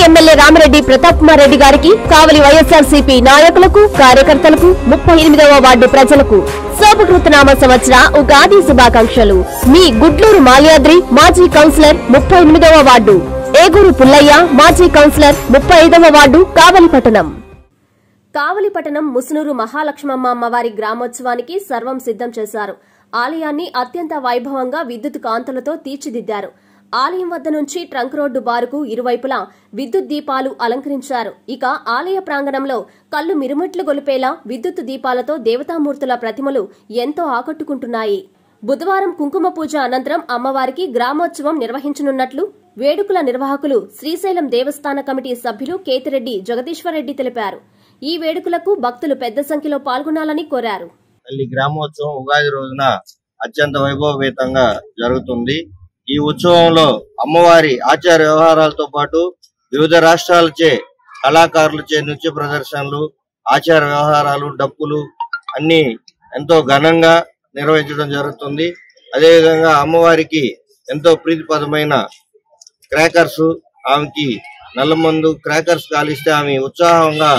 MLA Ramireddy Pratap Kumar Reddy గారికి కావలి వైఎస్ఆర్సీపీ నాయకులకు కార్యకర్తలకు ముప్పై ఎనిమిదవ వార్డు ప్రజలకు శోభకృతనామ సంవత్సర ఉగాది శుభాకాంక్షలు మీ గుడ్లూరు మాల్యాద్రి మాజీ కౌన్సిలర్ ముప్పై ఎనిమిదవ వార్డు ఏగూరు పుల్లయ్య మాజీ కౌన్సిలర్ ముప్పై ఐదవ వార్డు కావలి పట్టణం కావలిపట్టణం ముసునూరు మహాలక్ష్మమ్మ అమ్మవారి గ్రామోత్సవానికి సర్వం సిద్దం చేశారు ఆలయాన్ని అత్యంత వైభవంగా విద్యుత్ కాంతులతో తీర్చిదిద్దారు ఆలయం వద్ద నుంచి ట్రంక్ రోడ్డు బారుకు ఇరువైపులా విద్యుత్ దీపాలు అలంకరించారు ఇక ఆలయ ప్రాంగణంలో కళ్ళు మిరుమిట్లు గొలిపేలా విద్యుత్ దీపాలతో దేవతామూర్తుల ప్రతిమలు ఎంతో ఆకట్టుకుంటున్నాయి బుధవారం కుంకుమ పూజ అనంతరం అమ్మవారికి గ్రామోత్సవం నిర్వహించనున్నట్లు వేడుకల నిర్వాహకులు శ్రీశైలం దేవస్థాన కమిటీ సభ్యులు కేతిరెడ్డి జగదీశ్వరరెడ్డి తెలిపారు ఈ వేడుకలకు భక్తులు పెద్ద సంఖ్యలో పాల్గొనాలని కోరారు తల్లి గ్రామోత్సవం ఉగాది రోజున అత్యంత వైభవపేతంగా జరుగుతుంది ఈ ఉత్సవంలో అమ్మవారి ఆచార వ్యవహారాలతో పాటు వివిధ రాష్ట్రాలచే కళాకారులచే నృత్య ప్రదర్శనలు ఆచార వ్యవహారాలు డప్పులు అన్ని ఎంతో ఘనంగా నిర్వహించడం జరుగుతుంది అదేవిధంగా అమ్మవారికి ఎంతో ప్రీతిపదమైన క్రాకర్స్ ఆమెకి నల్లమందు క్రాకర్స్ కాలిస్తే ఆమె ఉత్సాహంగా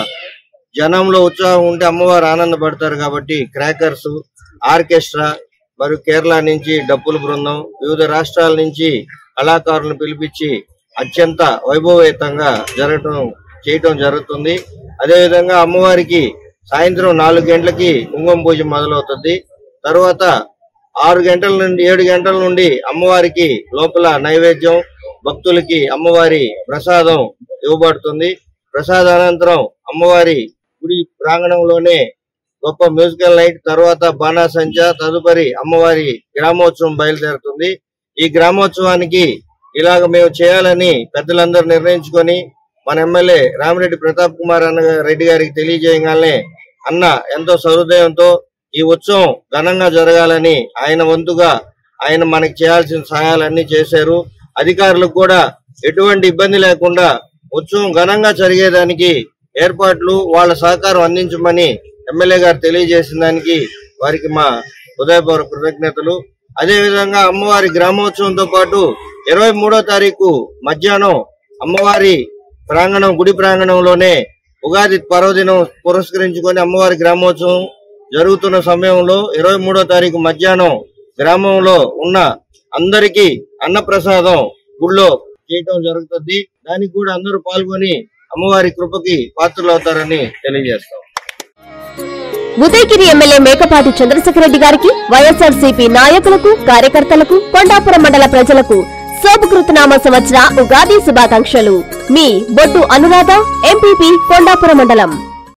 జనంలో ఉత్సాహం ఉంటే అమ్మవారు ఆనందపడతారు కాబట్టి క్రాకర్స్ ఆర్కెస్ట్రా మరియు కేరళ నుంచి డప్పుల బృందం వివిధ రాష్ట్రాల నుంచి కళాకారులను పిలిపించి అత్యంత వైభవయుతంగా జరగటం చేయటం జరుగుతుంది అదేవిధంగా అమ్మవారికి సాయంత్రం నాలుగు గంటలకి కుంకుమ పూజ మొదలవుతుంది తర్వాత ఆరు గంటల నుండి ఏడు గంటల నుండి అమ్మవారికి లోపల నైవేద్యం భక్తులకి అమ్మవారి ప్రసాదం ఇవ్వబడుతుంది ప్రసాదానంతరం అమ్మవారి గుడి ప్రాంగణంలోనే గొప్ప మ్యూజికల్ నైట్ తర్వాత బాణాసంచ తదుపరి అమ్మవారి గ్రామోత్సవం బయలుదేరుతుంది ఈ గ్రామోత్సవానికి ఇలాగ మేము చేయాలని పెద్దలందరూ నిర్ణయించుకొని మన ఎమ్మెల్యే రామిరెడ్డి ప్రతాప్ కుమార్ అన్న రెడ్డి గారికి తెలియజేయగానే అన్న ఎంతో సహృదయంతో ఈ ఉత్సవం ఘనంగా జరగాలని ఆయన వంతుగా ఆయన మనకి చేయాల్సిన సహాయాలన్నీ చేశారు అధికారులకు కూడా ఎటువంటి ఇబ్బంది లేకుండా ఉత్సవం ఘనంగా జరిగేదానికి ఏర్పాట్లు వాళ్ళ సహకారం అందించమని ఎమ్మెల్యే గారు తెలియజేసిన దానికి వారికి మా హృదయపూర్వక కృతజ్ఞతలు అదే విధంగా అమ్మవారి గ్రామోత్సవంతో పాటు ఇరవై మూడో తారీఖు మధ్యాహ్నం అమ్మవారి ప్రాంగణం గుడి ప్రాంగణంలోనే ఉగాది పర్వదినం పురస్కరించుకొని అమ్మవారి గ్రామోత్సవం జరుగుతున్న సమయంలో ఇరవై మూడో తారీఖు మధ్యాహ్నం గ్రామంలో ఉన్న అందరికీ అన్నప్రసాదం గుళ్ళో చేయటం జరుగుతుంది దానికి కూడా అందరూ పాల్గొని అమ్మవారి కృపకి పాత్రలు అవుతారని తెలియజేస్తాం ఉదయగిరి ఎమ్మెల్యే మేకపాటి చంద్రశేఖర రెడ్డి గారికి వైఎస్ఆర్సీపీ నాయకులకు కార్యకర్తలకు కొండాపురం మండల ప్రజలకు శోభకృతనామ సంవత్సర ఉగాది శుభాకాంక్షలు మీ బొట్టు అనురాధ ఎంపీపీ కొండాపురం మండలం